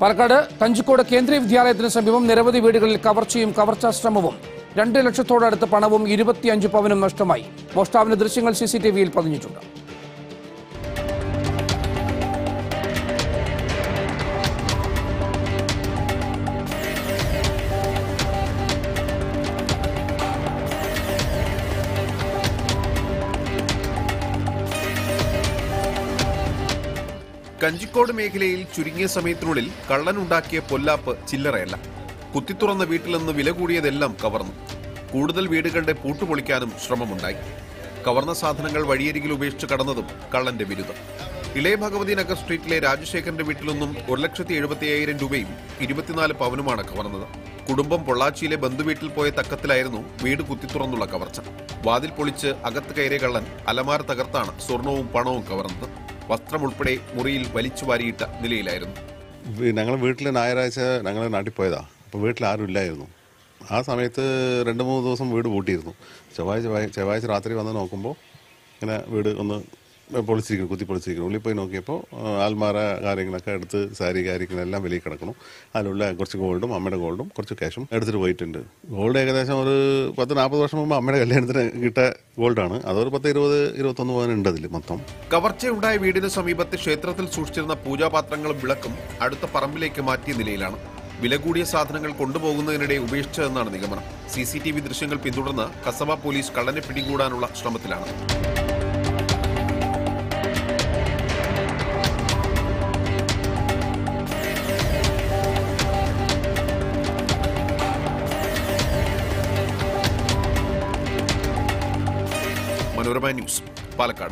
പാലക്കാട് കഞ്ചിക്കോട് കേന്ദ്രീയ വിദ്യാലയത്തിന് സമീപം നിരവധി വീടുകളിൽ കവർച്ചയും കവർച്ചാ ശ്രമവും രണ്ട് ലക്ഷത്തോടടുത്ത് പണവും ഇരുപത്തിയഞ്ച് പവനും നഷ്ടമായി മോഷ്ടാവിന്റെ ദൃശ്യങ്ങൾ സി സി ടി വിയിൽ പതിഞ്ഞിട്ടുണ്ട് കഞ്ചിക്കോട് മേഖലയിൽ ചുരുങ്ങിയ സമയത്തിനുള്ളിൽ കള്ളനുണ്ടാക്കിയ പൊല്ലാപ്പ് ചില്ലറയല്ല കുത്തിത്തുറന്ന വീട്ടിൽ നിന്ന് വില കൂടിയതെല്ലാം കവർന്നു കൂടുതൽ വീടുകളുടെ പൂട്ടുപൊളിക്കാനും ശ്രമമുണ്ടായി കവർന്ന സാധനങ്ങൾ വഴിയരികിൽ ഉപേക്ഷിച്ച് കടന്നതും കള്ളന്റെ ബിരുദം ഇളയ ഭഗവതി നഗർ സ്ട്രീറ്റിലെ രാജശേഖരന്റെ വീട്ടിൽ നിന്നും ഒരു ലക്ഷത്തി എഴുപത്തി അയ്യായിരം രൂപയും ഇരുപത്തിനാല് പവനുമാണ് കവർന്നത് കുടുംബം പൊള്ളാച്ചിയിലെ ബന്ധുവീട്ടിൽ പോയ തക്കത്തിലായിരുന്നു വീട് കുത്തിത്തുറന്നുള്ള കവർച്ച വാതിൽ പൊളിച്ച് അകത്ത് കയറിയ കള്ളൻ അലമാര തകർത്താണ് സ്വർണവും പണവും കവർന്നത് വസ്ത്രം ഉൾപ്പെടെ മുറിയിൽ വലിച്ചു വാരിയിട്ട നിലയിലായിരുന്നു ഞങ്ങൾ വീട്ടിൽ ഞായറാഴ്ച ഞങ്ങൾ നാട്ടിൽ പോയതാ അപ്പോൾ വീട്ടിൽ ആരും ഇല്ലായിരുന്നു ആ സമയത്ത് രണ്ട് മൂന്ന് ദിവസം വീട് പൂട്ടിയിരുന്നു ചൊവ്വാഴ്ച വൈ- ചൊവ്വാഴ്ച രാത്രി വന്ന് നോക്കുമ്പോൾ ഇങ്ങനെ വീട് ഒന്ന് പൊളിച്ചിരിക്കുന്നു കുത്തി പൊളിച്ചിരിക്കുന്നു ഉള്ളിൽ പോയി നോക്കിയപ്പോൾ ആ, ആൽമാര കാര്യങ്ങളൊക്കെ എടുത്ത് സാരി കാര്യങ്ങളെല്ലാം വെളിയിൽ കിടക്കണം അതിലുള്ള കുറച്ച് ഗോൾഡും അമ്മയുടെ ഗോൾഡും കുറച്ച് ക്യാഷും എടുത്തിട്ട് പോയിട്ടുണ്ട് ഗോൾഡ് ഏകദേശം ഒരു പത്ത് നാൽപ്പത് വർഷം മുമ്പ് അമ്മയുടെ കല്യാണത്തിന് കിട്ടിയ ഗോൾഡാണ് അതൊരു പത്ത് ഇരുപത് ഇരുപത്തൊന്ന് പവൻ ഉണ്ട് അതിൽ മൊത്തം കവർച്ചയുണ്ടായ വീടിന് സമീപത്തെ ക്ഷേത്രത്തിൽ സൂക്ഷിച്ചിരുന്ന പൂജാപാത്രങ്ങളും വിളക്കും അടുത്ത പറമ്പിലേക്ക് മാറ്റിയ നിലയിലാണ് വില കൂടിയ സാധനങ്ങൾ കൊണ്ടുപോകുന്നതിനിടെ ഉപേക്ഷിച്ചതെന്നാണ് നിഗമനം സി സി ടി വി ദൃശ്യങ്ങൾ പിന്തുടർന്ന് കസബ പോലീസ് കള്ളനെ പിടികൂടാനുള്ള ശ്രമത്തിലാണ് മനോരമ ന്യൂസ് പാലക്കാട്